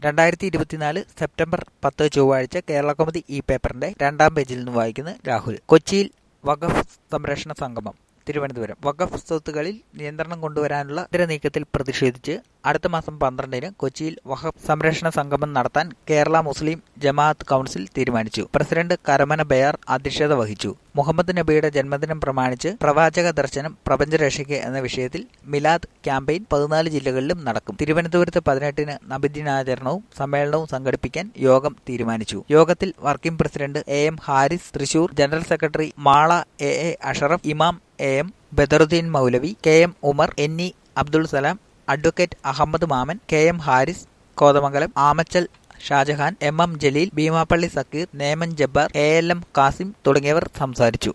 രണ്ടായിരത്തി ഇരുപത്തിനാല് സെപ്റ്റംബർ പത്ത് ചൊവ്വാഴ്ച കേരള കൗമുദി ഈ പേപ്പറിന്റെ രണ്ടാം പേജിൽ നിന്ന് വായിക്കുന്ന രാഹുൽ കൊച്ചിയിൽ വഖഫ് സംരക്ഷണ സംഗമം തിരുവനന്തപുരം വഖഫ് സ്വത്തുകളിൽ നിയന്ത്രണം കൊണ്ടുവരാനുള്ള ഇതര നീക്കത്തിൽ പ്രതിഷേധിച്ച് അടുത്ത മാസം പന്ത്രണ്ടിന് കൊച്ചിയിൽ വഖഫ് സംരക്ഷണ സംഗമം നടത്താൻ കേരള മുസ്ലിം ജമാഅത്ത് കൌൺസിൽ തീരുമാനിച്ചു പ്രസിഡന്റ് കരമന ബയാർ അധ്യക്ഷത വഹിച്ചു മുഹമ്മദ് നബിയുടെ ജന്മദിനം പ്രമാണിച്ച് പ്രവാചക ദർശനം പ്രപഞ്ചരക്ഷയ്ക്ക് എന്ന വിഷയത്തിൽ മിലാദ് ക്യാമ്പയിൻ പതിനാല് ജില്ലകളിലും നടക്കും തിരുവനന്തപുരത്ത് പതിനെട്ടിന് നബിദിനാചരണവും സമ്മേളനവും സംഘടിപ്പിക്കാൻ യോഗം തീരുമാനിച്ചു യോഗത്തിൽ working president A M Haris Thrissur general secretary Mala A A Ashraf ഇമാം എ എം ബദറുദ്ദീൻ മൗലവി K M Umar N E Abdul Salam advocate Ahammad Maman K M Haris Kothamangalam Amachal Shajahan M M Jaleel Beemapally Sakkeer Neman Jabbar A L M Kasim തുടങ്ങിയവർ സംസാരിച്ചു